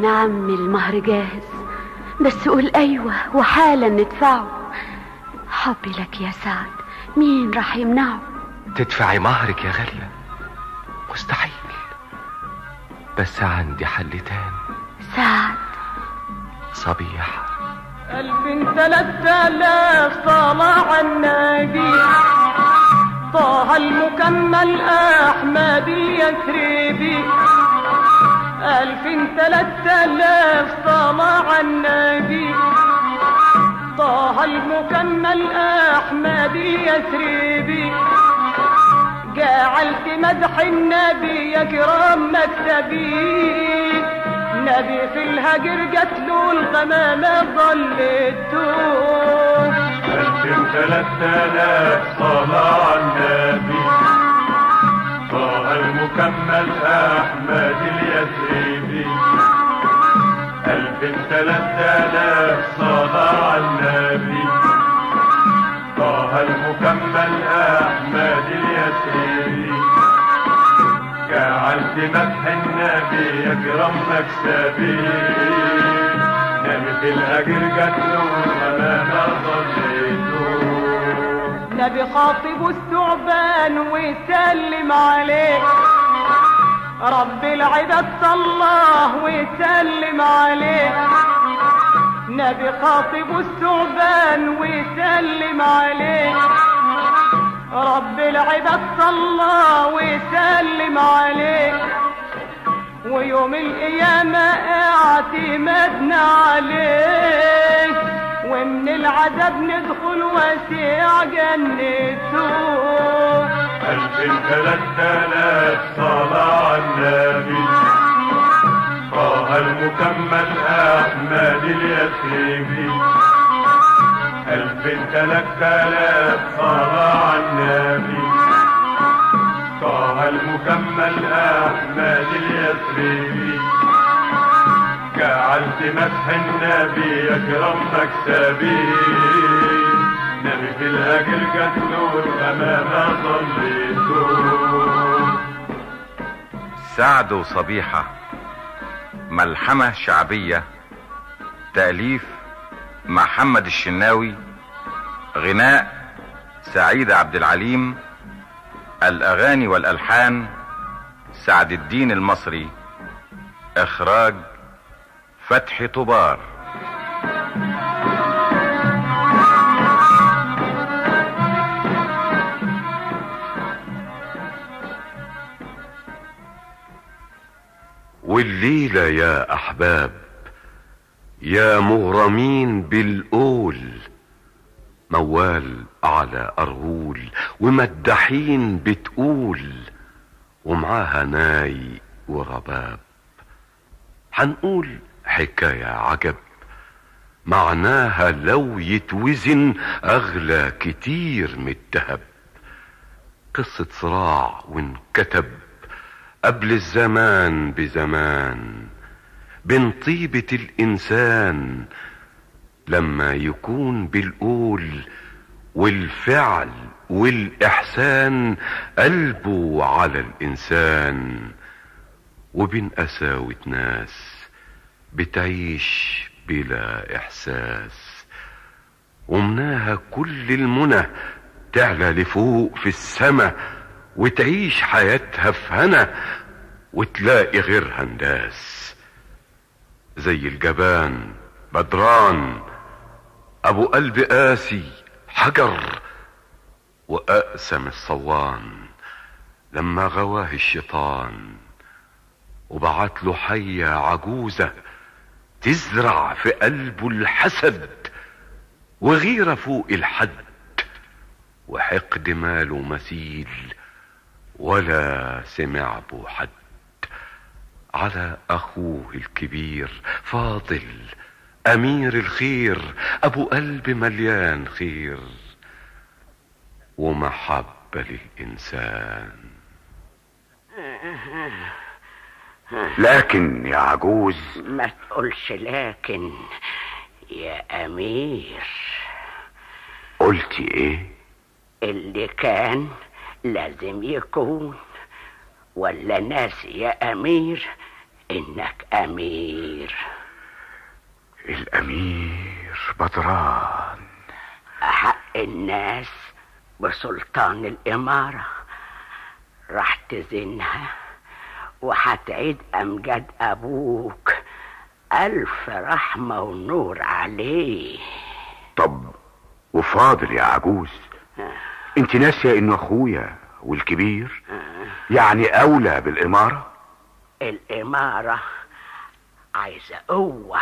عمي المهر جاهز بس قول ايوه وحالا ندفعه حبي لك يا سعد مين راح يمنعه تدفعي مهرك يا غالية مستحيل بس عندي حل تاني سعد صبيحة ألف ثلاثة آلاف صلاة على النبي طه المكمل أحمد اليثربي ألف ثلاثة آلاف صلاة على النبي طه المكمل أحمد اليثربي جعلت مدح النبي يكرم مكتبي نبي في الهجر جاتله الغمامة ظلته ألف ثلاثة آلاف صلاة على النبي طه المكمل أحمد اليثربي ألف ثلاثة آلاف صلاة على النبي طه المكمل أحمد اليثربي جعلت مدح النبي يكرم مكسبي نبي في الأجر جاتله أمام ظليته نبي خاطب الثعبان ويسلم عليه رب العباد صلاه ويسلم عليه نبي خاطب الثعبان ويسلم عليه رب العباد صلى ويسلم عليه ويوم القيامة اعتمدنا عليه ومن العذاب ندخل واسع جنته ألف ثلاثة آلاف صلاة على النبي طه المكمل أحمد اليثربي ألف ثلاثة آلاف صلاة على النبي طه المكمل أحمد اليثربي جعلت مدح النبي يكرم مكسبي نبي في الأجر جاتله الغمامة ظليته سعد وصبيحة ملحمة شعبية تأليف محمد الشناوي غناء سعيد عبد العليم الأغاني والألحان سعد الدين المصري إخراج فتحي طبار والليلة يا أحباب يا مغرمين بالقول موال على أرغول ومدحين بتقول ومعاها ناي ورباب حنقول حكاية عجب معناها لو يتوزن أغلى كتير من الدهب قصة صراع وانكتب قبل الزمان بزمان بين طيبة الإنسان لما يكون بالقول والفعل والإحسان قلبه على الإنسان وبين قساوة ناس بتعيش بلا إحساس ومناها كل المنى تعلى لفوق في السما وتعيش حياتها في هنا وتلاقي غيرها نداس زي الجبان بدران ابو قلب قاسي حجر واقسم الصوان لما غواه الشيطان وبعت له حية عجوزة تزرع في قلبه الحسد وغيرة فوق الحد وحقد ماله مثيل ولا سمع بو حد على اخوه الكبير فاضل امير الخير ابو قلب مليان خير ومحبة للانسان لكن يا عجوز ما تقولش لكن يا أمير قلتي ايه اللي كان لازم يكون ولا ناس يا أمير إنك أمير الأمير الامير بدران أحق الناس بسلطان الإمارة راح تزنها وهتعيد أمجاد أبوك ألف رحمة ونور عليه طب وفاضل يا عجوز انت ناسيه انه اخويا والكبير يعني اولى بالاماره الإمارة عايزة قوة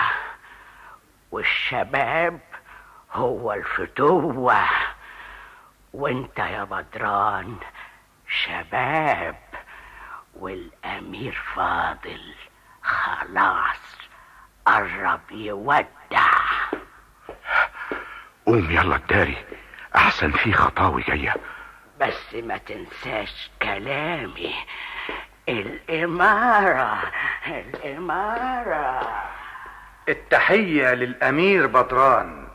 والشباب هو الفتوة وانت يا بدران شباب والأمير فاضل خلاص قرب يودع قوم يلا الداري احسن في خطاوي جايه بس ما تنساش كلامي الإمارة الإمارة التحية للأمير بدران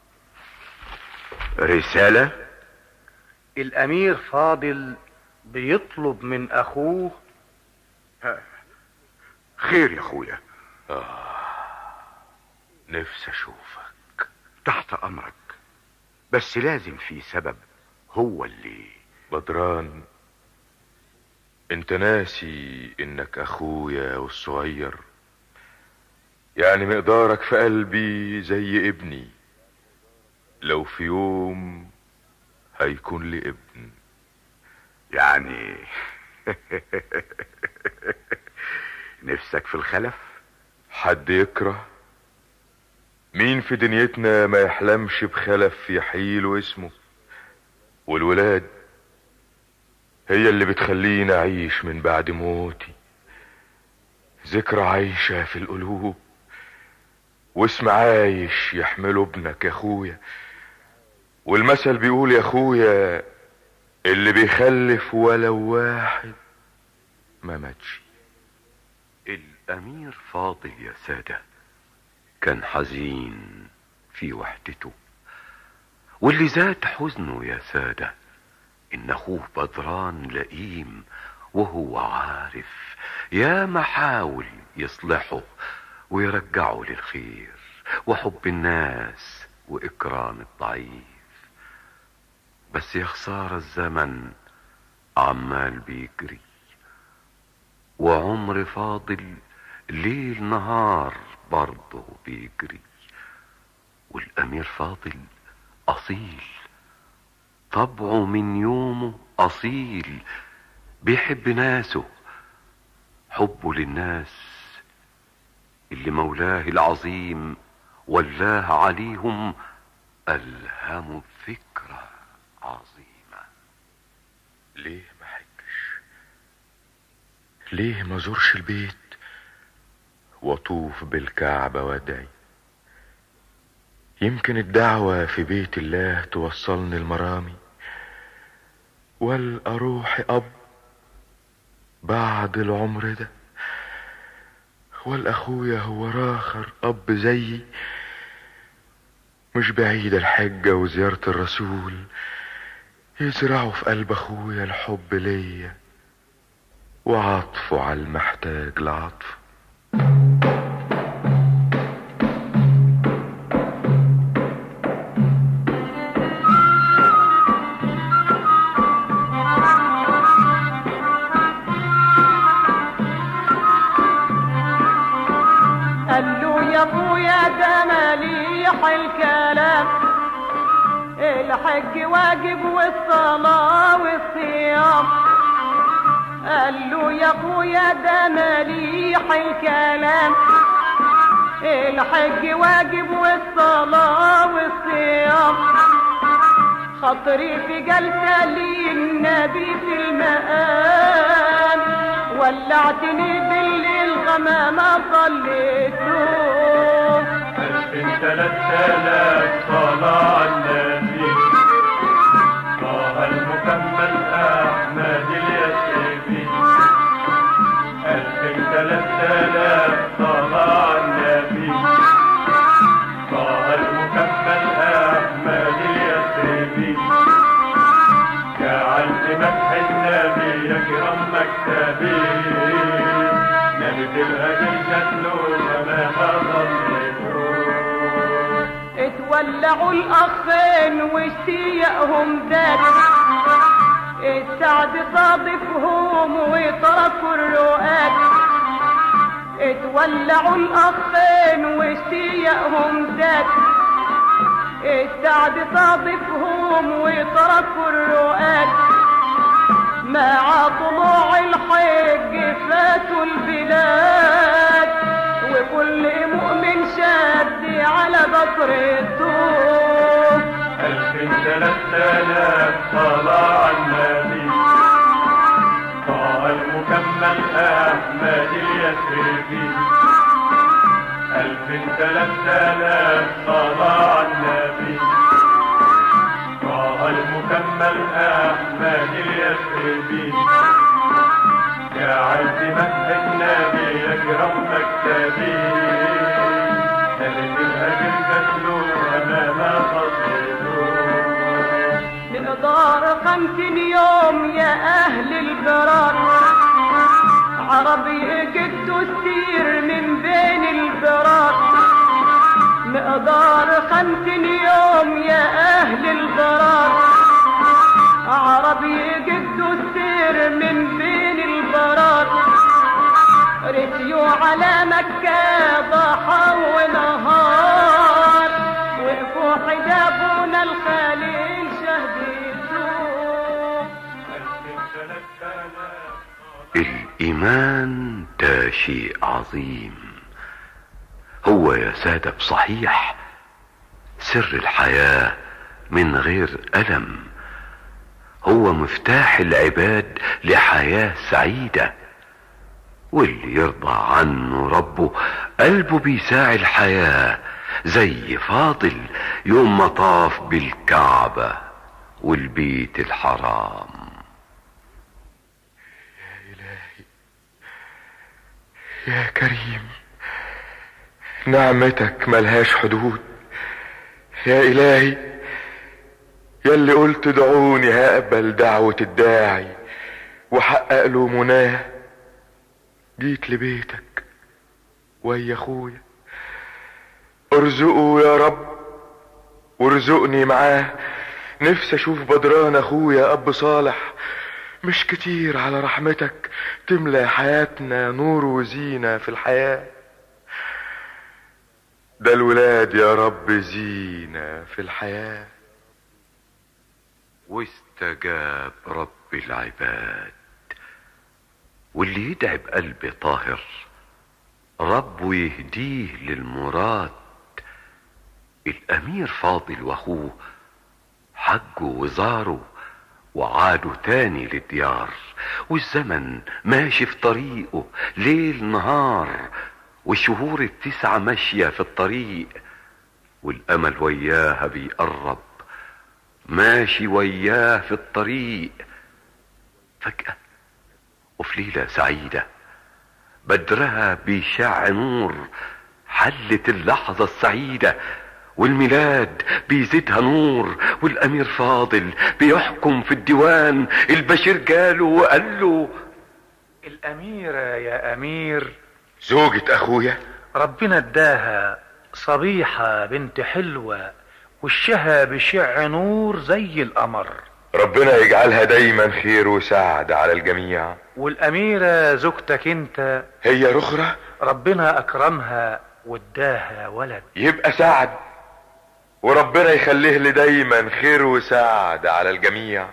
رساله الأمير فاضل بيطلب من أخوه خير يا اخويا نفسي اشوفك تحت امرك بس لازم في سبب هو اللي بدران انت ناسي انك اخويا والصغير يعني مقدارك في قلبي زي ابني لو في يوم هيكون لي ابن يعني نفسك في الخلف حد يكره مين في دنيتنا ما يحلمش بخلف يحيله اسمه والولاد هي اللي بتخليني اعيش من بعد موتي ذكرى عايشة في القلوب واسم عايش يحمله ابنك يا اخويا والمثل بيقول يا اخويا اللي بيخلف ولو واحد ما ماتش الامير فاضل يا سادة كان حزين في وحدته واللي زاد حزنه يا سادة ان اخوه بدران لئيم وهو عارف يا ما حاول يصلحه ويرجعه للخير وحب الناس واكرام الضعيف بس يا خسارة الزمن عمال بيجري وعمر فاضل ليل نهار برضه بيجري والامير فاضل اصيل طبعه من يومه اصيل بيحب ناسه حبه للناس اللي مولاه العظيم ولاه عليهم الهموا فكرة عظيمة ليه ما حجش ليه ما زورش البيت واطوف بالكعبة وادعي يمكن الدعوة في بيت الله توصلني المرامي والاروح اب بعد العمر ده والاخويا هو راخر اب زيي مش بعيد الحجة وزيارة الرسول يزرعوا في قلب اخويا الحب ليا وعطفه على المحتاج لعطف قال له يا ابويا ده مليح الكلام الحج واجب والصلاة والصيام قال له يا ابويا ده مليح الكلام الحج واجب والصلاة والصيام خاطري في جلسة للنبي في المقام ولعتني بالليل غمامة صليتوه ألف ثلاث آلاف صلاة على النبي طه المكمل أحمد اليسري ألف ثلاث آلاف صلاة على النبي طه المكمل أحمد اليسري جعلت مدح النبي يكرم مكتبي نبي في الهدي جتلو أمام اتولعوا الاخين واشتياقهم زاد السعد صادفهم وتركوا الرؤاد اتولعوا الاخين واشتياقهم زاد السعد صادفهم وتركوا الرؤاد مع طلوع الحج فاتوا البلاد وكل مؤمن شاد على قطر الطوب ألف ثلاثة آلاف صلاة على النبي طه المكمل أحمد اليسربي ألف ثلاثة آلاف صلاة على النبي طه المكمل أحمد اليسربي يا عزمة النبي يكرم مكتبي نلت الأجر قتلو أمام قصيدو مقدار خمسين يوم يا أهل البرار عربي جدوا السير من بين البرار مقدار خمسين يوم يا أهل البرار عربي جدوا السير من بين البرار رسيوا على مكة ضحى ونهار وقفوا حجابنا الخليل شهدتوه الإيمان ده شيء عظيم هو يا سادة بصحيح سر الحياة من غير ألم هو مفتاح العباد لحياة سعيدة واللي يرضى عنه ربه قلبه بيساعي الحياة زي فاضل يوم ما طاف بالكعبة والبيت الحرام يا كريم نعمتك ملهاش حدود يا إلهي يلي قلت دعوني هقبل دعوة الداعي وحقق له مناه جيت لبيتك ويا اخويا ارزقه يا رب وارزقني معاه نفسي اشوف بدران اخويا اب صالح مش كتير على رحمتك تملى حياتنا نور وزينة في الحياة ده الولاد يا رب زينة في الحياة واستجاب رب العباد واللي يدعي بقلب طاهر ربه يهديه للمراد الامير فاضل واخوه حجوا وزاروا وعادوا تاني للديار والزمن ماشي في طريقه ليل نهار والشهور التسعة ماشية في الطريق والأمل وياها بيقرب ماشي وياه في الطريق فجأة وفي ليلة سعيدة بدرها بيشع نور حلت اللحظة السعيدة والميلاد بيزيدها نور والامير فاضل بيحكم في الديوان البشير جاله وقال له الأميرة يا أمير زوجة اخويا ربنا اداها صبيحة بنت حلوة وشها بشع نور زي القمر ربنا يجعلها دايما خير وسعد على الجميع والأميرة زوجتك انت هي رخرة ربنا أكرمها واداها ولد يبقى سعد وربنا يخليه لي دايما خير وسعد على الجميع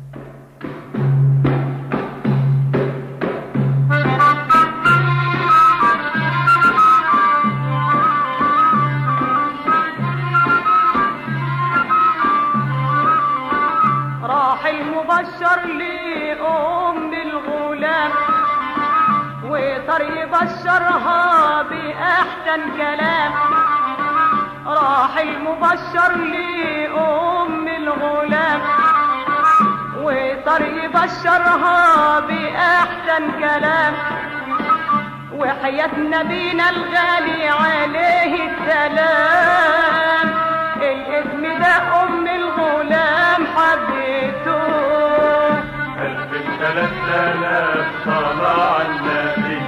راح المبشر لأم الغلام وصار يبشرها بأحسن كلام راح المبشر لأم الغلام وصار يبشرها بأحسن كلام وحياة نبينا الغالي عليه السلام الاسم ده أم الغلام حبيته ألف ثلاثة آلاف صلاة على النبي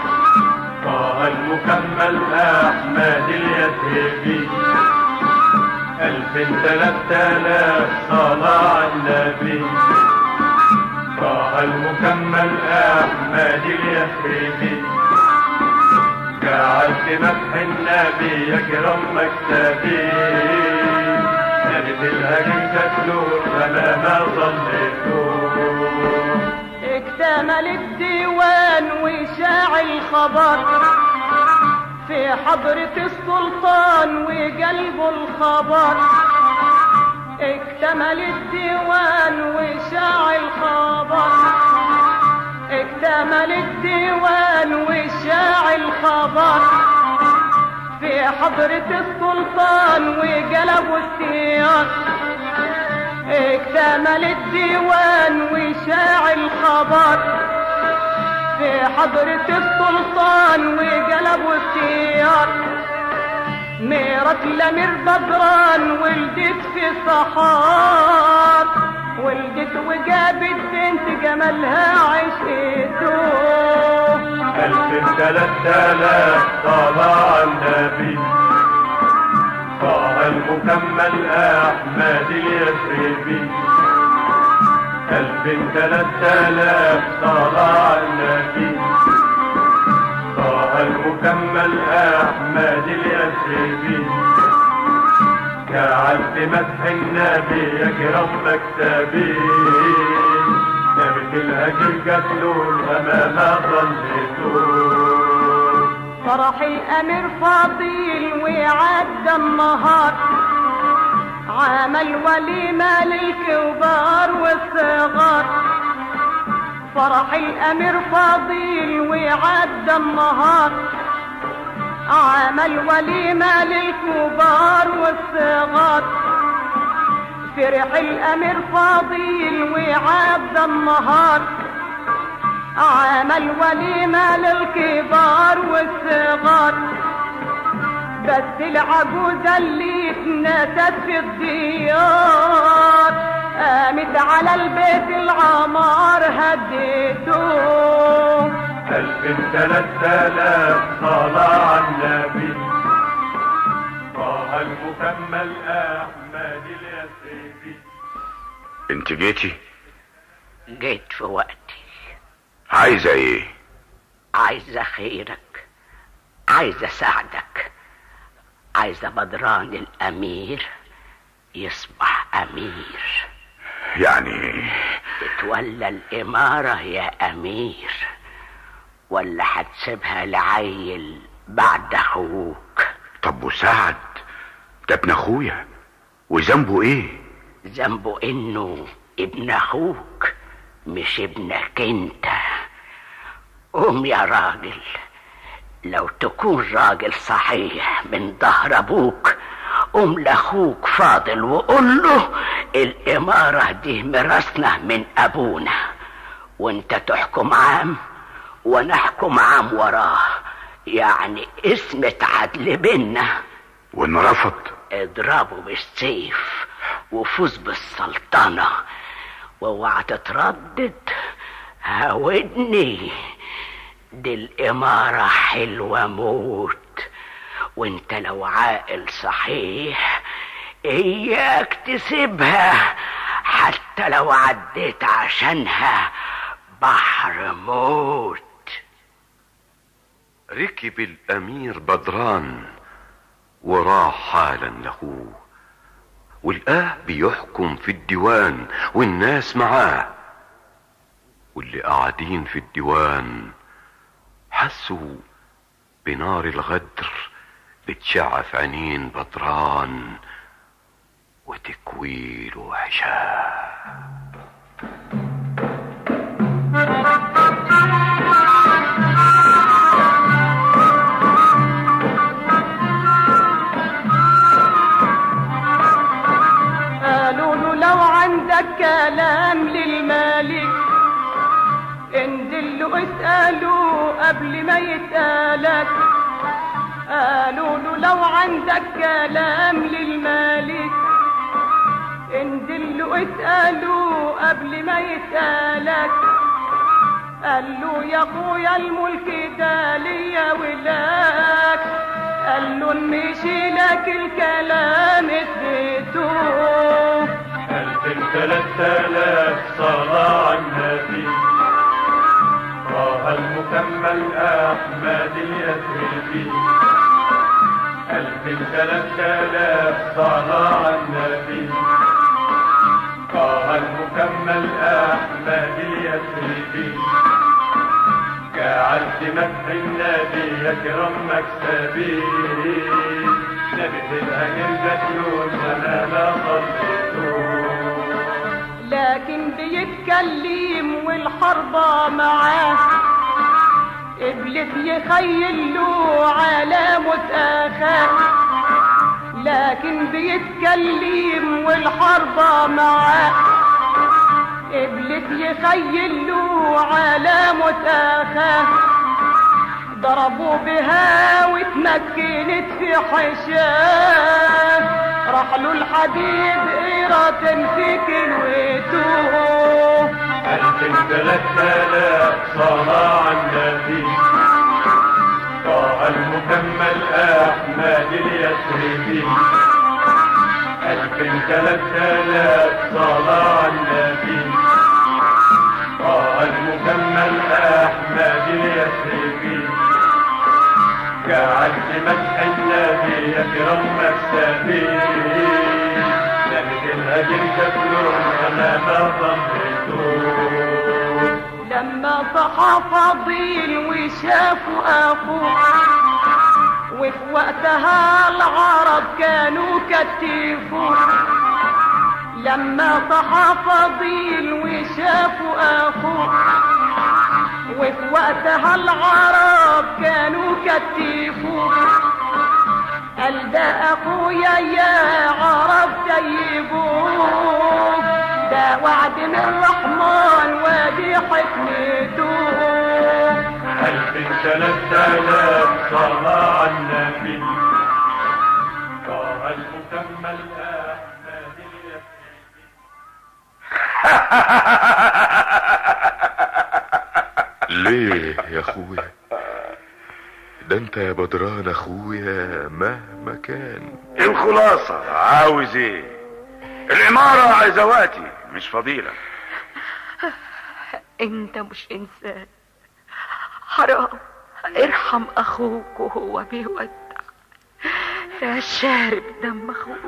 طه المكمل أحمد اليسربي ألف تلات آلاف صلاة على النبي طه المكمل أحمد اليثربي جعلت مدح النبي يكرم مكتبي نبت الهجم تتلو فما ما ظليتوه اكتمل الديوان وشاع الخبر في حضرة السلطان وقلبه الخبر اكتمل الديوان وشاع الخبر اكتمل الديوان وشاع الخبر في حضرة السلطان وقلبه السياق اكتمل الديوان وشاع الخبر في حضرة السلطان وقلبوا السيار ميرة لمير بدران ولدت في الصحار ولدت وجابت بنت جمالها عشقته ألف تلات آلاف صلاة على النبي طه المكمل أحمد اليثربي ألف تلات آلاف صلاة على النبي طه المكمل أحمد اليثربي جعلت مدح النبي يكرم مكتبي نبت الهجر قتلون أمام ظلتون فرح الامير فاضل وعدى النهار عمل وليمة للكبار والصغار فرح الامير فاضل وعدى النهار عمل وليمة للكبار والصغار فرح الامير فاضل وعدى النهار عمل وليمة للكبار والصغار بس العجوزة اللي اتنست في الديار قامت على البيت العمار هديته ألف تلات آلاف صلاة على النبي طه المكمل أحمد اليثربي انت جيتي جيت في وقتي عايزة ايه عايزة خيرك عايزة ساعدك عايزة بدران الأمير يصبح أمير يعني تتولى الإمارة يا أمير ولا هتسيبها لعيل بعد أخوك طب وسعد ده ابن اخويا وذنبه ايه ذنبه إنه ابن أخوك مش ابنك أنت قوم يا راجل لو تكون راجل صحيح من ظهر أبوك قوم لأخوك فاضل وقول له الإمارة دي مرسنا من أبونا وانت تحكم عام وانا احكم عام وراه يعني اسمة عدل بينا وان رفض اضربه بالسيف وفوز بالسلطنة واوعى تتردد هاودني دي الإمارة حلوة موت وانت لو عاقل صحيح اياك تسيبها حتى لو عديت عشانها بحر موت ركب الامير بدران وراح حالا لاخوه والآه بيحكم في الديوان والناس معاه واللي قاعدين في الديوان حسوا بنار الغدر بتشع في عينين بدران وتكويله عشاه قالوا له لو عندك كلام للمالك انزل له اسأله قبل ما يسألك قالوا له لو عندك كلام للمالك انزل له اسأله قبل ما يسألك قال له يا اخويا الملك ده ليا ولاك قال له نمشي لك الكلام اديته ثلاث آلاف صلاة على النبي طه المكمل أحمد اليثربي ألف ثلاث آلاف صلاة على النبي طه المكمل أحمد اليثربي جعلت مدح النبي يكرم مكسبي نبت الأجر بتلون أنا ما صليته لكن بيتكلم والحربة معاه إبليس يخيل له علامة أخاه لكن بيتكلم والحربة معاه إبليس يخيل له علامة أخاه ضربوا بها واتمكنت في حشاه راح له الحديد قيرة في كلوته ألف ثلاث آلاف صلاة على النبي طه المكمل أحمد اليثربي ألف ثلاث آلاف صلاة على النبي طه المكمل أحمد اليثربي جعلت مدح النبي يكرم مكسبي لمت الهجر تفلون أنا ما ظنيته لما صحى فضيل وشافوا اخوه وفي وقتها العرب كانوا كتفوه لما صحى فضيل وشافوا اخوه وفي وقتها العرب كانوا كتفوه قال ده اخويا يا عرب سيبوه ده وعد من الرحمن ودي حكمته ألف ثلاث آلاف صلاة على النبي طه المكمل أحمد ليه يا اخويا ده انت يا بدران اخويا مهما كان الخلاصة عاوز ايه العمارة عايزة وقتي مش فضيلة انت مش انسان حرام ارحم اخوك وهو بيودع يا شارب دم اخوك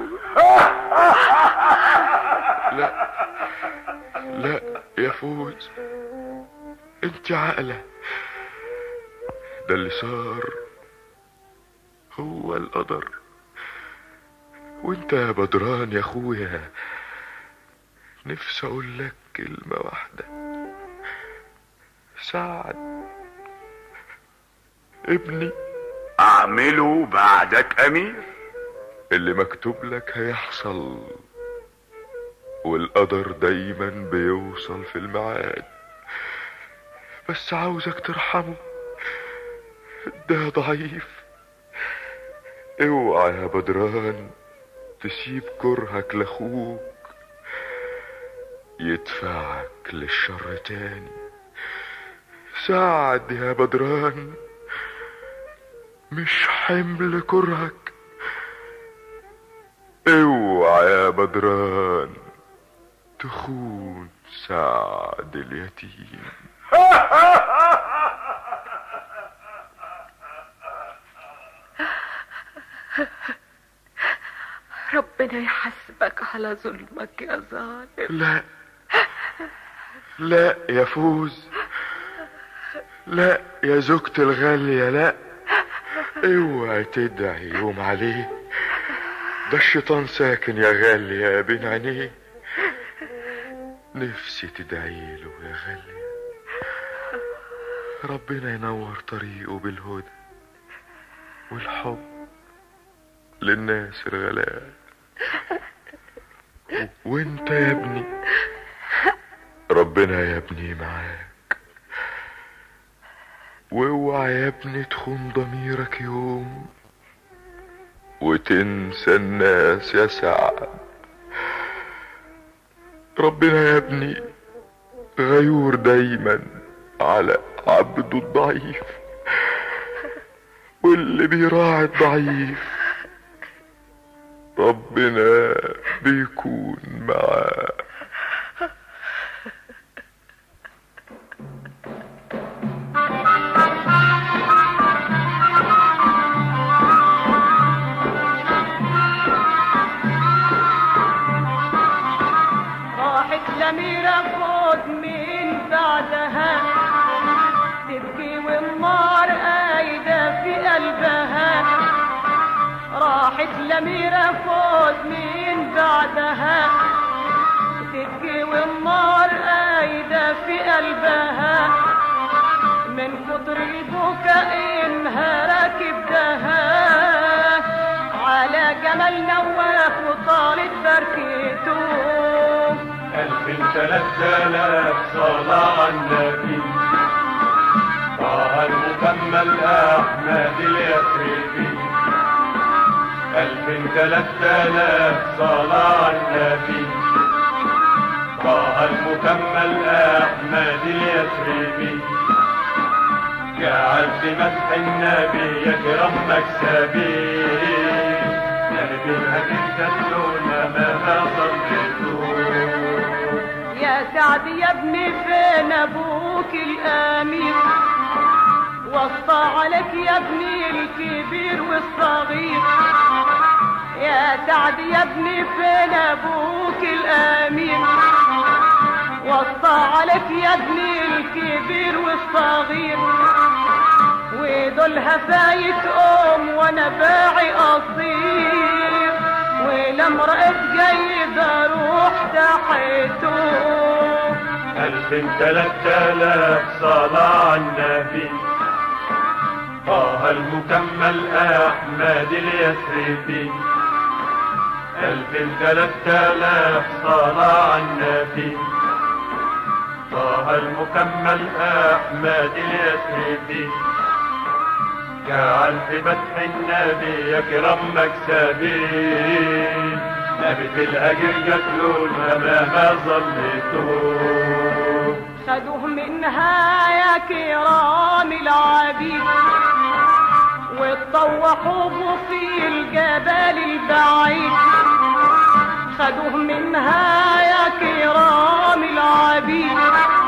لا لا يا فوز انت عاقلة ده اللي صار هو القدر وانت يا بدران يا اخويا نفسي اقول لك كلمة واحدة سعد ابني اعمله بعدك امير اللي مكتوب لك هيحصل والقدر دايما بيوصل في الميعاد بس عاوزك ترحمه ده ضعيف اوعى يا بدران تسيب كرهك لاخوك يدفعك للشر تاني ساعد يا بدران مش حمل كرهك اوعى يا بدران تخون سعد اليتيم ربنا يحاسبك على ظلمك يا ظالم لا لا يا فوز لا يا زوجتي الغالية لا اوعي تدعي يوم عليه ده الشيطان ساكن يا غالية بين عينيه نفسي تدعي له يا غالية ربنا ينور طريقه بالهدى والحب للناس الغلاب و- وانت يا ابني ربنا يا ابني معاك واوعى يا ابني تخون ضميرك يوم وتنسى الناس يا سعد ربنا يا ابني غيور دايما على عبده الضعيف واللي بيراعي الضعيف ربنا بيكون معاه راحت لميرة فوز من بعدها تبكي والنار قايدة في قلبها من كتر البكاء انها راكبتها على جمل نواف وطالت بركته ألف ثلاث آلاف صلاة على النبي طه المكمل أحمد اليثربي ألف ثلاث آلاف صلاة على النبي طه المكمل أحمد اليثربي جعل في مدح النبي يكرم مكسبي نبي الهدي تتلونا ما صليتوه يا سعد يا ابني فين ابوك الامير وصى عليك يا ابني الكبير والصغير يا سعد يا ابني فين ابوك الامير وصى عليك يا ابني الكبير والصغير ودول هفايت ام وانا باعي قصير ولما رأيت جيد اروح تحته ألف ثلاث آلاف صلاة على النبي طه المكمل أحمد اليثربي ألف ثلاث آلاف صلاة على النبي طه المكمل أحمد اليثربي جعل في فتح النبي يكرم مكسبي نبت الأجر يتلون ما ظلتوه خدوه منها يا كرام العبيد واتطوحوا في الجبل البعيد خدوه منها يا كرام العبيد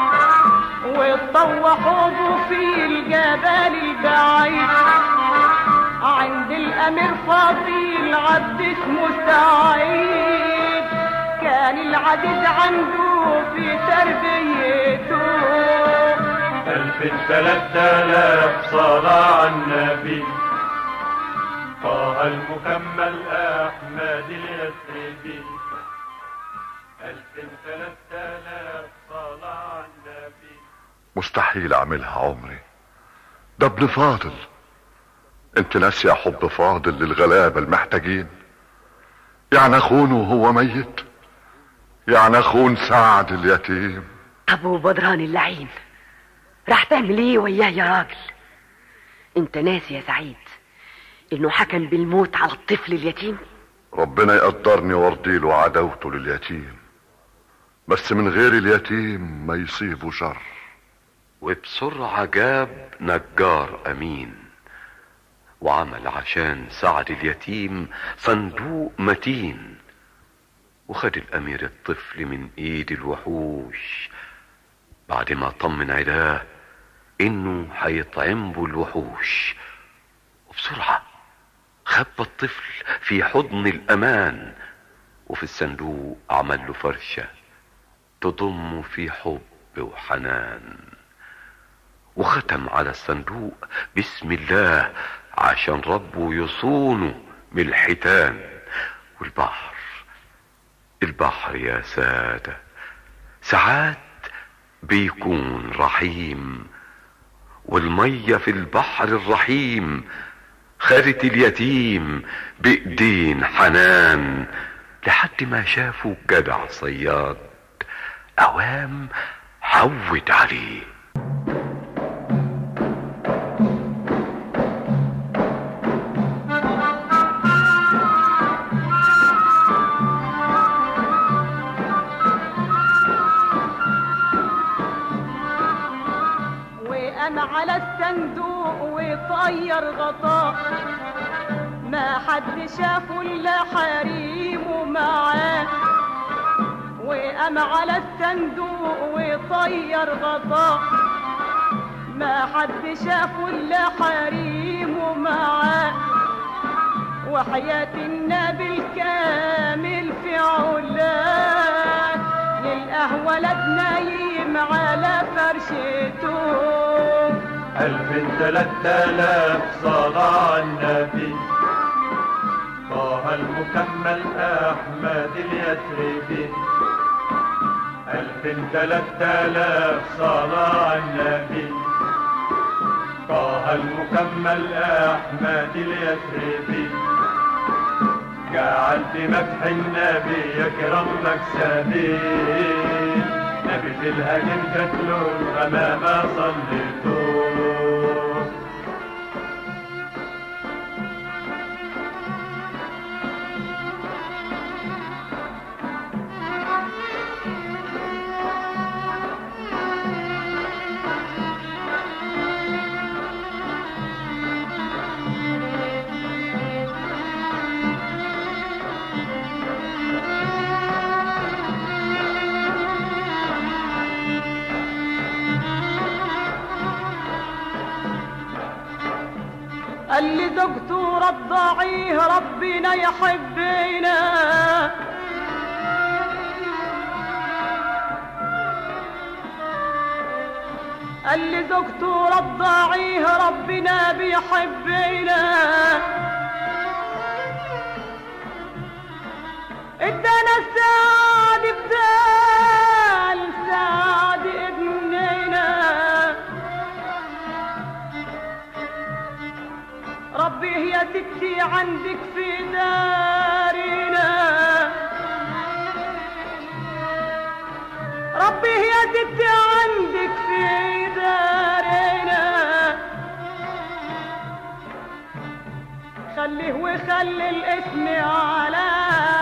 واتطوحوا في الجبل البعيد عند الامير فضيل عبد اسمه سعيد كان العديد عنده في تربيته ألف ثلاث آلاف صلاة على النبي طه المكمل أحمد اليثربي ألف ثلاث آلاف صلاة على النبي مستحيل اعملها عمري ده ابن فاضل انت ناسي حب فاضل للغلابة المحتاجين يعني اخونه وهو ميت يعني اخون سعد اليتيم ابو بدران اللعين راح تعمل ايه وياه يا راجل انت ناسي يا سعيد انه حكم بالموت على الطفل اليتيم ربنا يقدرني وارضيله عداوته لليتيم بس من غير اليتيم ما يصيبه شر وبسرعة جاب نجار أمين وعمل عشان سعد اليتيم صندوق متين وخد الأمير الطفل من إيد الوحوش بعد ما طمن عداه إنه هيطعم به الوحوش وبسرعة خبى الطفل في حضن الأمان وفي الصندوق عمل له فرشة تضم في حب وحنان وختم على الصندوق بسم الله عشان ربه يصونه من الحيتان والبحر البحر يا سادة ساعات بيكون رحيم والمية في البحر الرحيم خدت اليتيم بإيدين حنان لحد ما شافوا جدع صياد أوام حود عليه وقام على الصندوق وطير غطاء ما حد شافه الا حريمه معاه وقام على الصندوق وطير غطاء ما حد شافه الا حريمه معاه وحياة النبي الكامل في علاه للقهوة ولد نايم على فرشته ألف ثلاث آلاف صلاة على النبي طه المكمل أحمد اليثربي ألف تلات آلاف صلاة على النبي طه المكمل أحمد اليثربي جعل بمدح النبي يكرم مكسبي نبي في الهجن كتلو الغمامة صليتو قال لي زوجته رضعيه ربنا يحبنا قال لي زوجته رضعيه ربنا بيحبنا ادانا السعد بدال سعد ابننا ربي يا ستي عندك في دارنا ربي يا ستي عندك في دارنا خليه وخلي الاسم على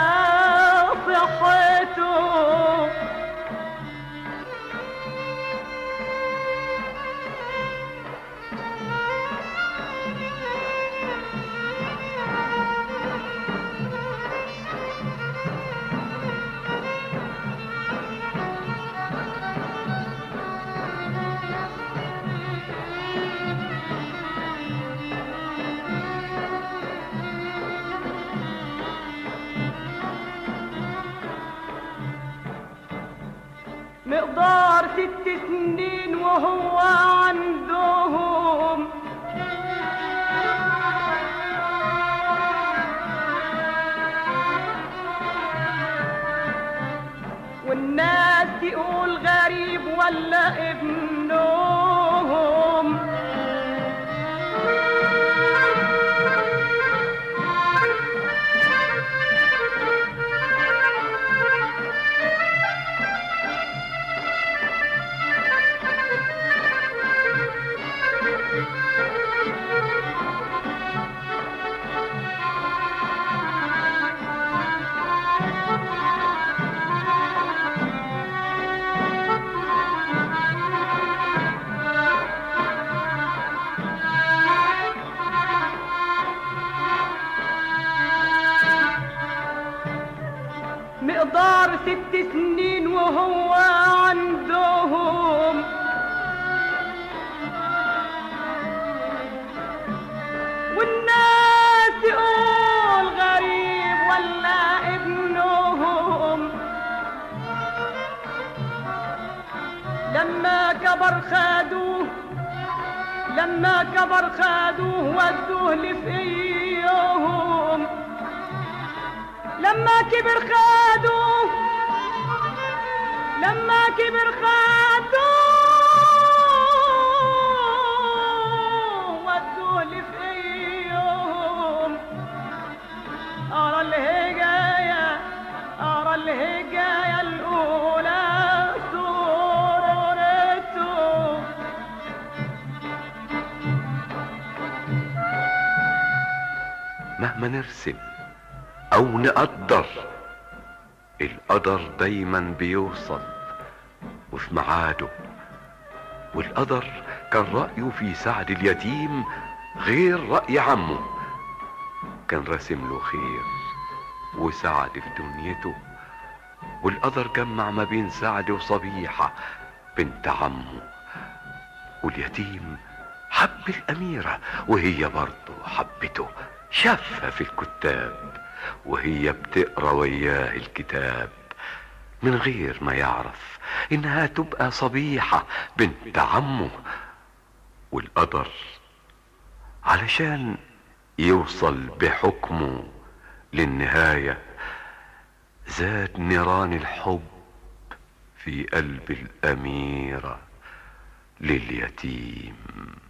صحته مقدار ست سنين وهو عندهم والناس تقول غريب ولا ابنهم مقدار ست سنين وهو عندهم والناس تقول غريب ولا ابنهم لما كبر خادوه لما كبر خادوه ودوه لفقيهم لما كبر خادوه لما كبر خادوه ودوه لفقيهم أرى الهجاية أرى الهجاية الأولى سرورته مهما نرسم او نقدر القدر دايما بيوصل وفي ميعاده والقدر كان رأيه في سعد اليتيم غير رأي عمه كان راسم له خير وسعد في دنيته والقدر جمع ما بين سعد وصبيحة بنت عمه واليتيم حب الأميرة وهي برضه حبته شافها في الكتاب وهي بتقرا وياه الكتاب من غير ما يعرف انها تبقى صبيحة بنت عمه والقدر علشان يوصل بحكمه للنهاية زاد نيران الحب في قلب الأميرة لليتيم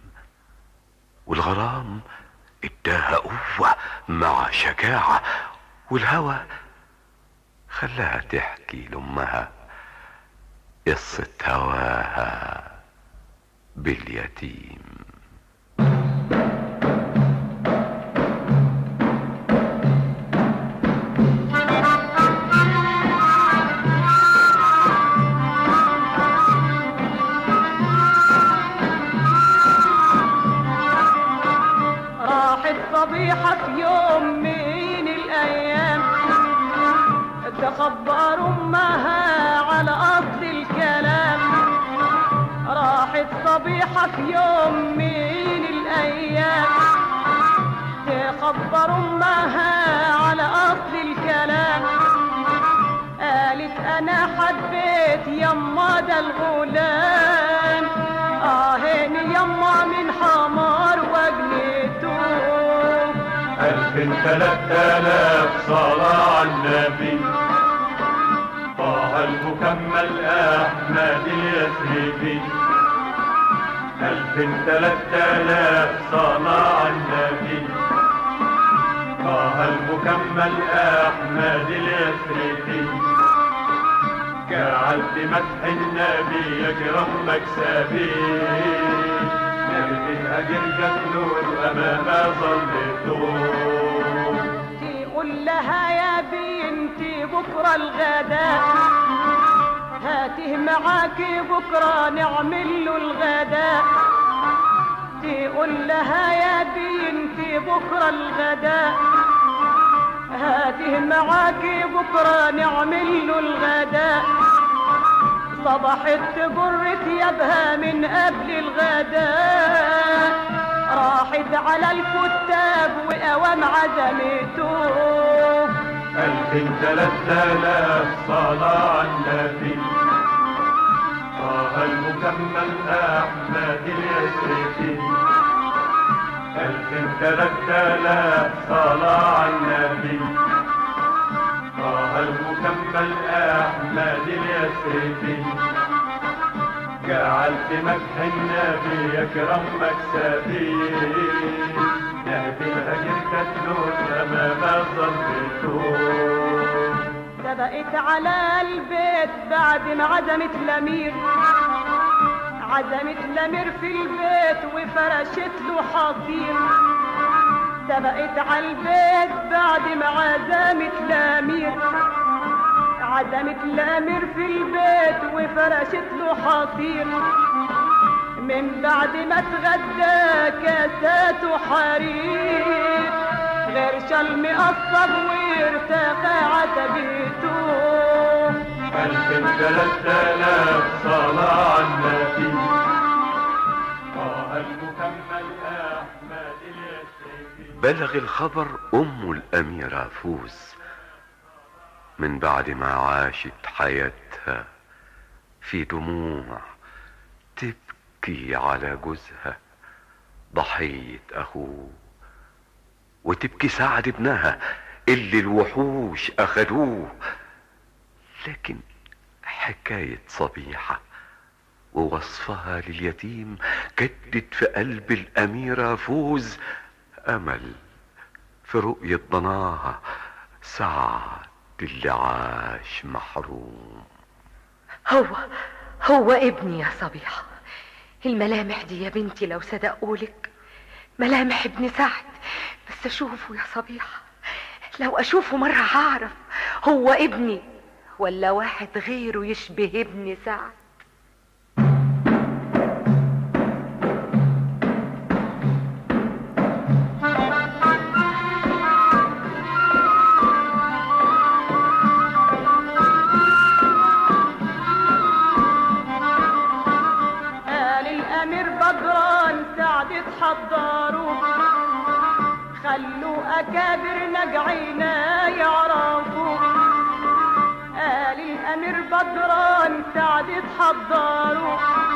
والغرام اداها قوة مع شجاعة والهوى خلاها تحكي لأمها قصة هواها باليتيم راحت صبيحة في يوم من الأيام تخبر أمها على أصل الكلام راحت صبيحة في يوم من الأيام تخبر أمها على أصل الكلام قالت أنا حبيت يما ده الغلام آهين يما من حمار وجنته ألف تلات آلاف صلاة على النبي طه المكمل أحمد اليثربي ألف تلات آلاف صلاة على النبي طه المكمل أحمد اليثربي جعلت مدح النبي يكرم مكسبي نبي الأجر جسلون أمام ظلته تقول لها يا بنتي بكرة الغداء هاته معاكي بكرة نعمل له الغداء تقول لها يا بنتي بكرة الغداء هاته معاكي بكرة نعمل له الغداء صبحت تجر ثيابها من قبل الغداء راحت على الكتاب وقوام عزمته ألف تلات آلاف صلاة على النبي طه المكمل أحمد اليسري ألف تلات آلاف صلاة على النبي طه المكمل أحمد اليسري جعلت مدح النبي يكرم مكسبي نهدي الهجر كتلون أمام ظلته سبقت على البيت بعد ما عزمت الامير عزمت الامير في البيت وفرشت له حصير سبقت على البيت بعد ما عزمت الامير عزمت الامير في البيت وفرشت له حصير من بعد ما تغدى كاساته حرير غير شل مقصب وارتقى عتبيته ألف تلات آلاف صلاة على النبي طه المكمل أحمد اليسري بلغ الخبر أم الأميرة فوز من بعد ما عاشت حياتها في دموع تبكي على جوزها ضحية أخوه وتبكي سعد ابنها اللي الوحوش أخدوه لكن حكاية صبيحة ووصفها لليتيم جدد في قلب الأميرة فوز أمل في رؤية ضناها سعد اللي عاش محروم هو هو ابني يا صبيحة الملامح دي يا بنتي لو صدقولك ملامح ابن سعد بس اشوفه يا صبيحة لو اشوفه مرة هعرف هو ابني ولا واحد غيره يشبه ابن سعد قال الامير بدران سعد تحضروا خلوا اكابر نجعينا يعرفوا قال الامير بدران سعد تحضروا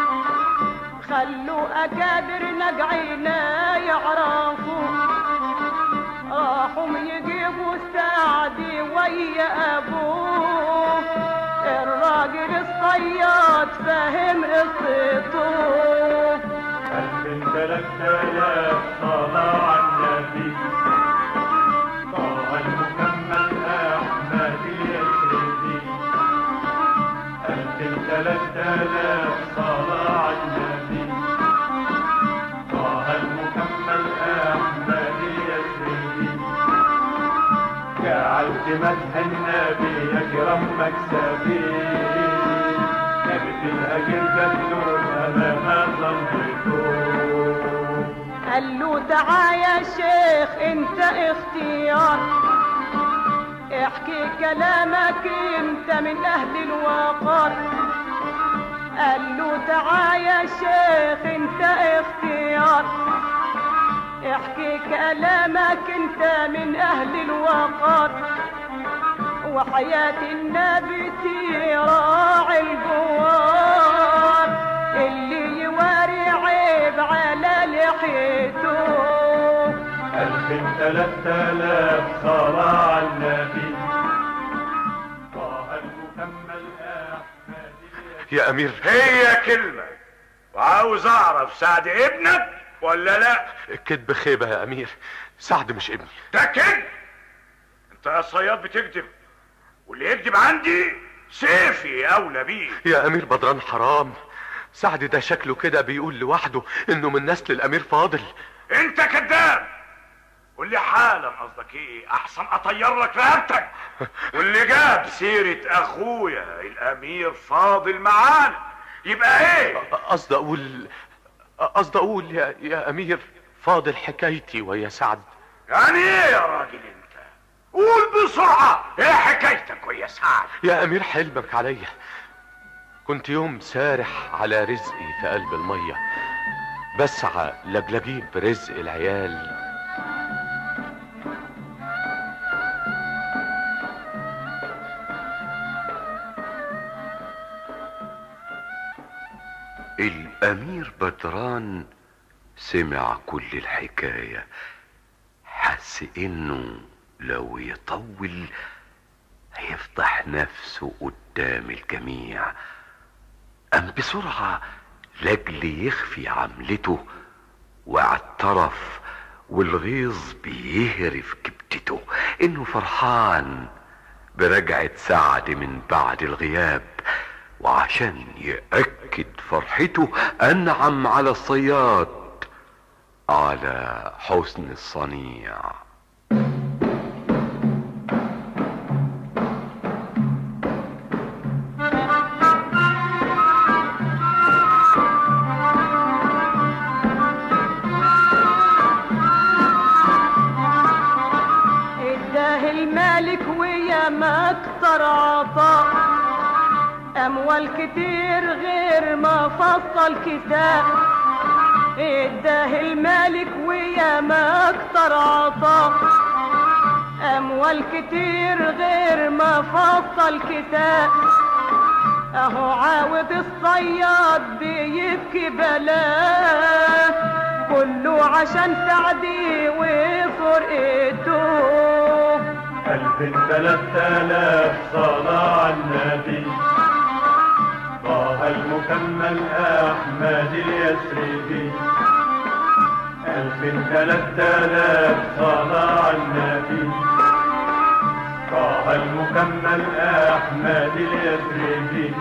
خلوا اكابر نجعينا يعرفوا راحوا يجيبوا سعد ويا ابوه الراجل الصياد فاهم قصته ألف تلات آلاف صلاة على النبي طه المكمل أحمد اليسري ألف تلات آلاف صلاة على النبي طه المكمل أحمد اليسري جعلت مدح النبي يكرم مكسبي نبت الأجر جدول أمام ظلمته قال له تعا يا شيخ انت اختيار احكي كلامك انت من اهل الوقار قال له تعا يا شيخ انت اختيار احكي كلامك انت من اهل الوقار وحياة النبي راعي الجوار اللي يواري عيب على لحيته ألف تلات آلاف صلاة على النبي طه المكمل أحمد يا امير هي كلمة وعاوز اعرف سعد ابنك ولا لا الكذب خيبة يا امير سعد مش ابني ده كذب انت يا صياد بتكذب واللي يكذب عندي سيفي اولى بيه يا امير بدران حرام سعد ده شكله كده بيقول لوحده انه من نسل الامير فاضل انت كذاب واللي حالا قصدك ايه احسن اطير لك رقبتك واللي جاب سيرة اخويا الامير فاضل معانا يبقى ايه قصدي اقول قصدي اقول يا, يا امير فاضل حكايتي ويا سعد يعني ايه يا راجل انت قول بسرعة ايه حكايتك ويا سعد يا امير حلمك عليا كنت يوم سارح على رزقي في قلب المية بسعى لجلجيب رزق العيال الأمير بدران سمع كل الحكاية حس إنه لو يطول هيفضح نفسه قدام الجميع قام بسرعة لأجل يخفي عملته واعترف والغيظ بيهرف كبتته إنه فرحان برجعة سعد من بعد الغياب وعشان يأكد فرحته أنعم على الصياد على حسن الصنيع اداه الملك ويا ما اكتر عطاء اموال كتير غير ما فصل كتاب اداه الملك ويا ما اكتر عطاء اموال كتير غير ما فصل كتاب اهو عاود الصياد بيبكي بلاه كله عشان سعدي وفرقته ألف تلات آلاف صلاة على النبي طه المكمل أحمد اليسري ألف تلات آلاف صلاة على النبي طه المكمل أحمد اليسري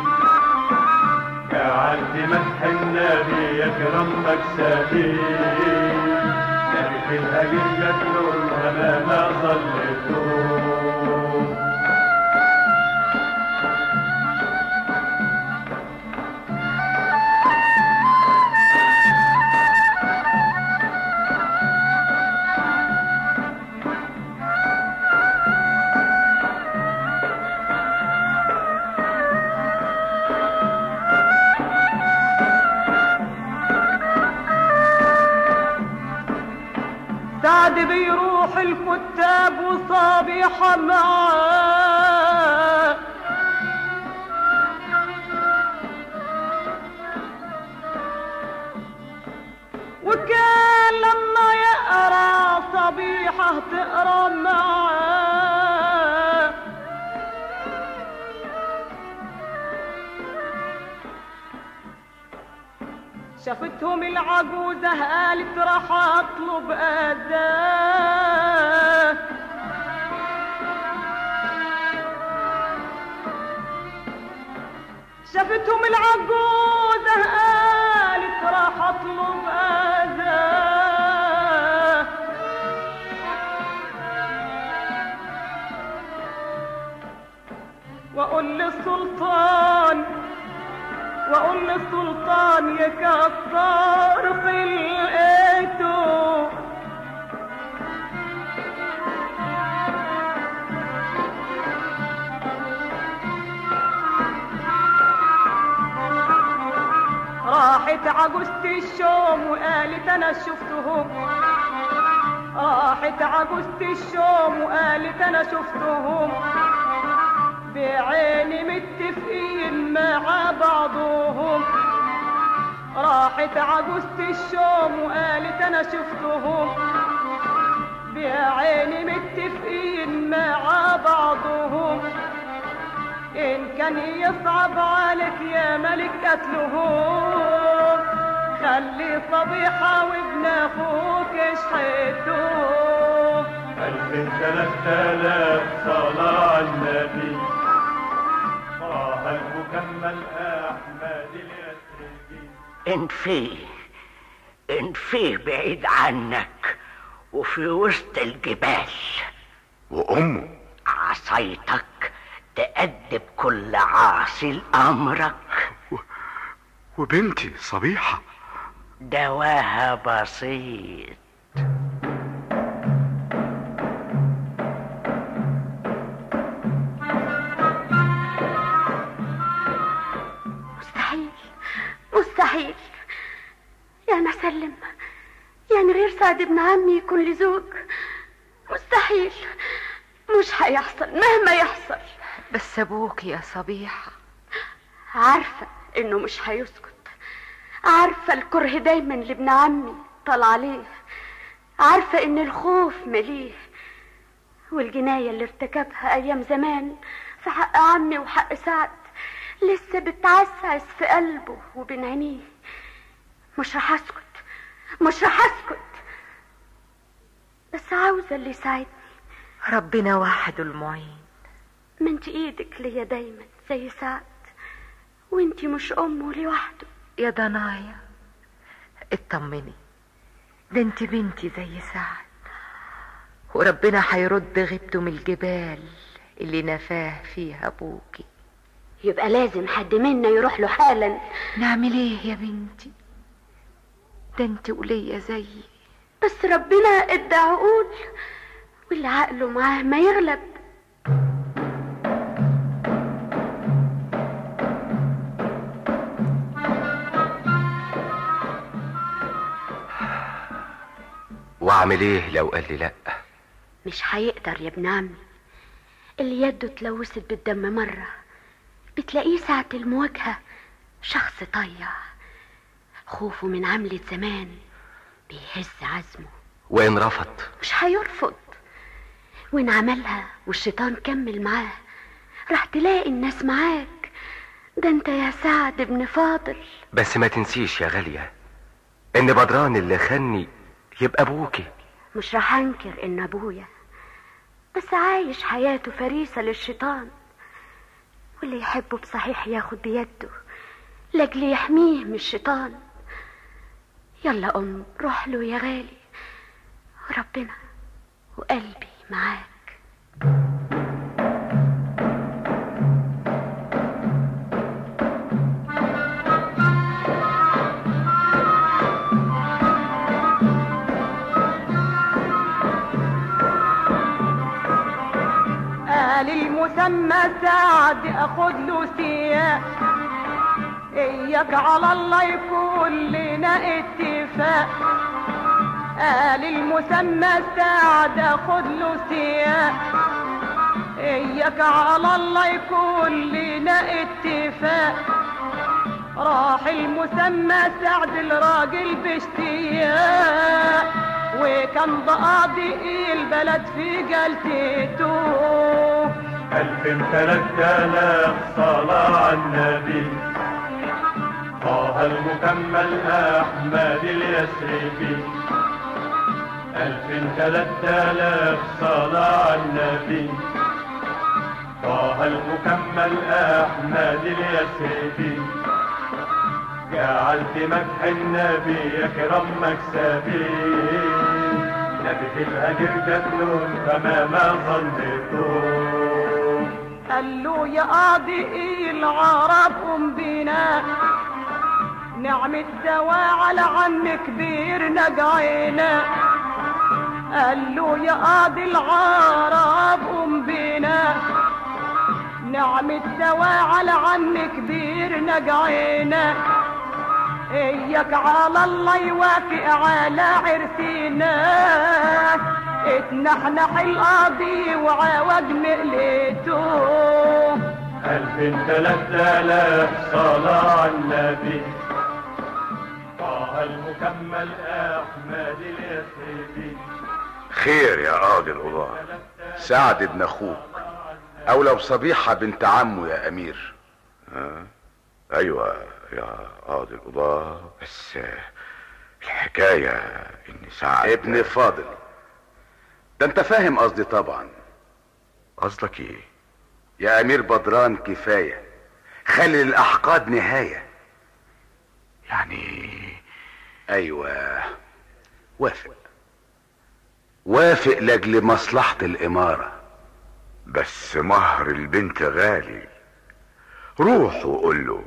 جعلت مدح النبي يكرم مكسبي نبي في الأجل يتلو ما ظلته سعد بيروح الكتاب وصابيحة معاه وكان لما يقرا صبيحة تقرا معاه شافتهم العجوزة قالت راح اطلب اذاه شافتهم العجوزة قالت راح اطلب اذاه واقول للسلطان واقول للسلطان يكسر خلقته راحت عجوزة الشوم وقالت انا شفتهم راحت عجوزة الشوم وقالت انا شفتهم بعيني متفقين مع بعضهم راحت عجوزة الشوم وقالت انا شفتهم بعيني متفقين مع بعضهم ان كان يصعب عليك يا ملك قتلهم خلي صبيحة وابن اخوك اشحتهم ألف ثلاث آلاف صلاة على النبي طه المكمل أحمد اليسري انفيه انفيه بعيد عنك وفي وسط الجبال وأمه عصايتك تأدب كل عاصي لأمرك وبنتي صبيحة دواها بسيط مستحيل مستحيل يا أنا سلم يعني غير سعد ابن عمي يكون لي زوج مستحيل مش هيحصل مهما يحصل بس ابوك يا صبيحة عارفة انه مش هيسكت عارفة الكره دايما لابن عمي طال عليه عارفة ان الخوف مليه والجناية اللي ارتكبها ايام زمان في حق عمي وحق سعد لسه بتعسعس في قلبه وبين عينيه مش رح اسكت مش رح اسكت بس عاوزة اللي يساعدني ربنا وحده المعين ما انت ايدك ليا دايما زي سعد وانتي مش امه لوحده يا ضنايا اطمني ده انت بنتي زي سعد وربنا هيرد غيبته من الجبال اللي نفاه فيها ابوكي يبقى لازم حد منا يروح له حالا نعمل ايه يا بنتي ده انت وليا زيي بس ربنا ادى عقول واللي عقله معاه ما يغلب واعمل ايه لو قال لي لا مش هيقدر يا ابن عمي اللي يده اتلوثت بالدم مرة بتلاقيه ساعة المواجهة شخص طيع خوفه من عملة زمان بيهز عزمه وان رفض مش هيرفض وإن عملها والشيطان كمل معاه راح تلاقي الناس معاك ده انت يا سعد ابن فاضل بس ما تنسيش يا غالية ان بدران اللي خني يبقى ابوكي مش راح انكر ان ابويا بس عايش حياته فريسة للشيطان واللي يحبه بصحيح ياخد بيده لاجل يحميه من الشيطان يلا ام روح له يا غالي وربنا وقلبي معاك قال المسمى سعد اخد له سياق اياك على الله يكون لنا اتفاق قال المسمى سعد اخد له سياق اياك على الله يكون لنا اتفاق راح المسمى سعد الراجل باشتياق وكان بقاضي البلد في جلسته ألف ثلاث آلاف صلاة على النبي طه المكمل أحمد اليسربي ألف تلات آلاف صلاة على النبي طه المكمل أحمد اليسربي جعلت مدح النبي يكرم مكسبي نبي الهجر جتلون فما ما ظنيتم قال له يا قاضي العرب قم بينا نعمة دواء على عم كبير نجعينا قال له يا قاضي العرب قم بينا نعمة دواء على عم كبير نجعينا اياك على الله يوافق على عرسينا اتنحنح القاضي وعوج مقلته ألف تلات آلاف صلاة على النبي طه المكمل أحمد اليسربي خير يا قاضي القضاة سعد ابن اخوك او لو صبيحة بنت عمه يا امير آه. ايوه يا قاضي القضاة بس الحكاية ان سعد ابن فاضل ده انت فاهم قصدي طبعا قصدك ايه يا امير بدران كفاية خلي للاحقاد نهاية يعني ايوه وافق وافق لاجل مصلحة الامارة بس مهر البنت غالي روح وقول له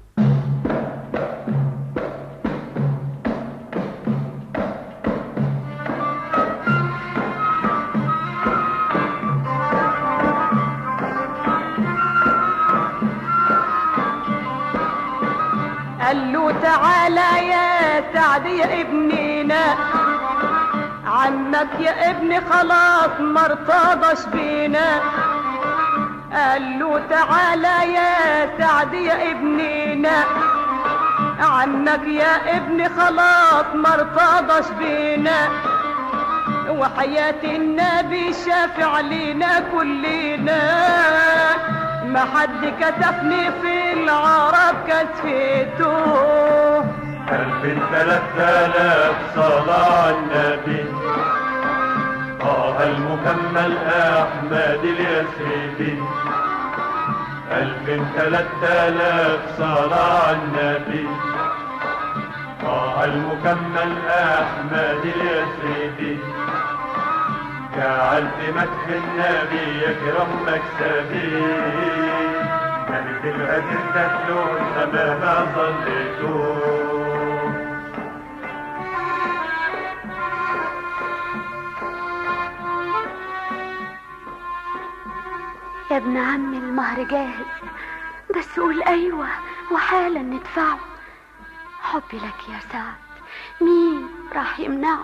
قال له تعالى يا سعد يا ابننا عمك يا ابني خلاص ما ارتضاش بينا قال له تعالى يا سعد يا ابننا عمك يا ابني خلاص ما ارتضاش بينا وحياة النبي شافع لينا كلنا ما حد كتفني في العرب كتفته ألف تلات آلاف صلاة على النبي طه المكمل أحمد اليسربي ألف تلات آلاف صلاة على النبي طه المكمل أحمد اليسربي جعلت مدح النبي يكرم مكسبي كانت الغدر تتلون أمام ظلتون يا ابن عمي المهر جاهز بس قول ايوه وحالا ندفعه حبي لك يا سعد مين راح يمنعه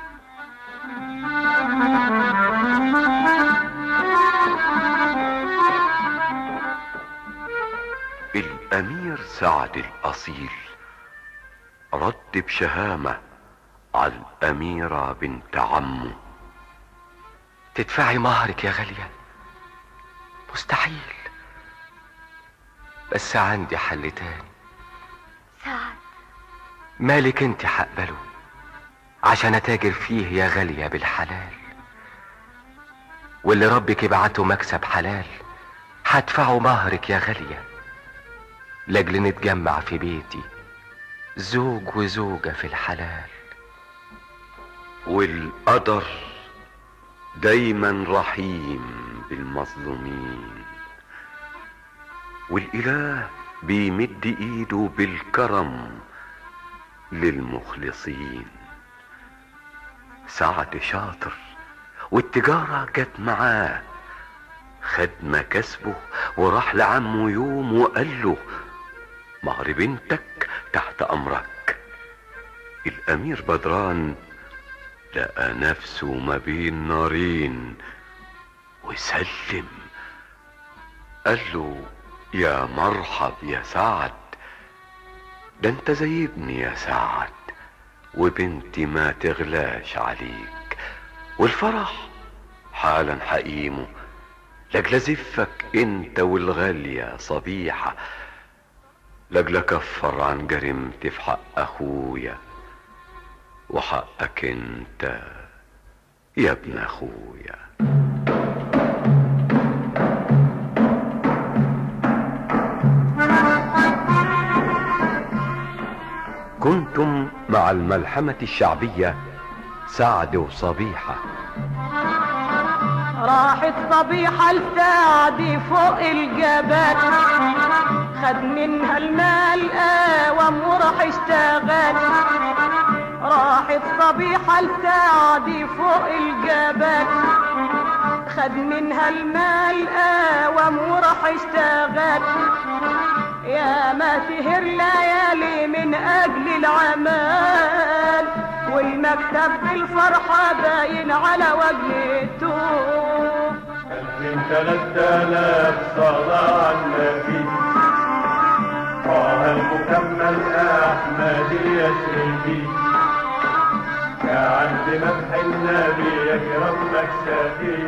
الامير سعد الاصيل رد بشهامة على الاميرة بنت عمه تدفعي مهرك يا غالية مستحيل بس عندي حل تاني سعد مالك انت هقبله عشان اتاجر فيه يا غالية بالحلال واللي ربك يبعته مكسب حلال هدفعه مهرك يا غالية لاجل نتجمع في بيتي زوج وزوجة في الحلال والقدر دايما رحيم بالمظلومين والاله بيمد ايده بالكرم للمخلصين سعد شاطر والتجارة جت معاه خد مكاسبه وراح لعمه يوم وقال له مهر بنتك تحت امرك الامير بدران لقى نفسه ما بين نارين وسلم قال له يا مرحب يا سعد ده انت زي ابني يا سعد وبنتي ما تغلاش عليك والفرح حالا حقيمه لاجل زفك انت والغالية صبيحة لاجل اكفر عن جريمتي في حق اخويا وحقك انت يا ابن اخويا كنتم مع الملحمة الشعبية سعد وصبيحة راحت صبيحة لسعدي فوق الجبل خد منها المال قوام وراح اشتغل راحت صبيحة لسعدي فوق الجبل خد منها المال قوام وراح اشتغل يا ما سهر ليالي من اجل العمال والمكتب بالفرحة باين على وجهته ألفين تلات آلاف صلاة على النبي طه المكمل أحمد اليسري يا عبد مدح النبي يكرم مكسبي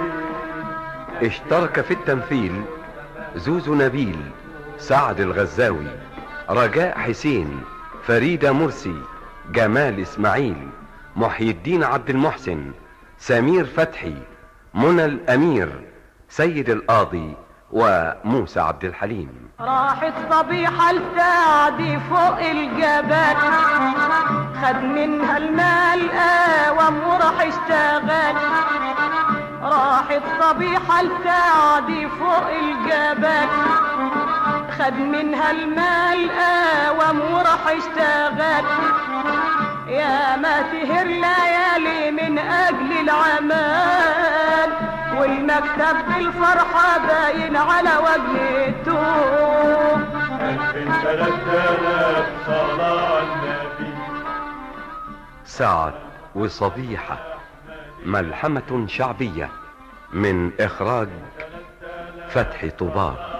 اشترك في التمثيل زوزو نبيل سعد الغزاوي رجاء حسين فريدة مرسي جمال اسماعيل محي الدين عبد المحسن سمير فتحي منى الامير سيد القاضي وموسى عبد الحليم راحت صبيحة لسعدي فوق الجبل خد منها المال قوام وراح اشتغل راحت صبيحة لسعدي فوق الجبل خد منها المال قوام وراح اشتغل يا ما سهر ليالي من اجل العمال والمكتب بالفرحة باين على وجهته ألفين تلات آلاف صلاة على النبي سعد وصبيحة ملحمة شعبية من إخراج فتحي طوبار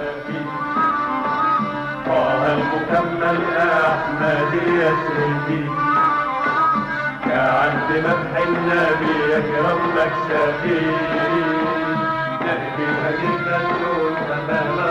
طه المكمل أحمد اليسري يا عبد مدح النبي يكرم مكسبي نبي هدي النجوم تمام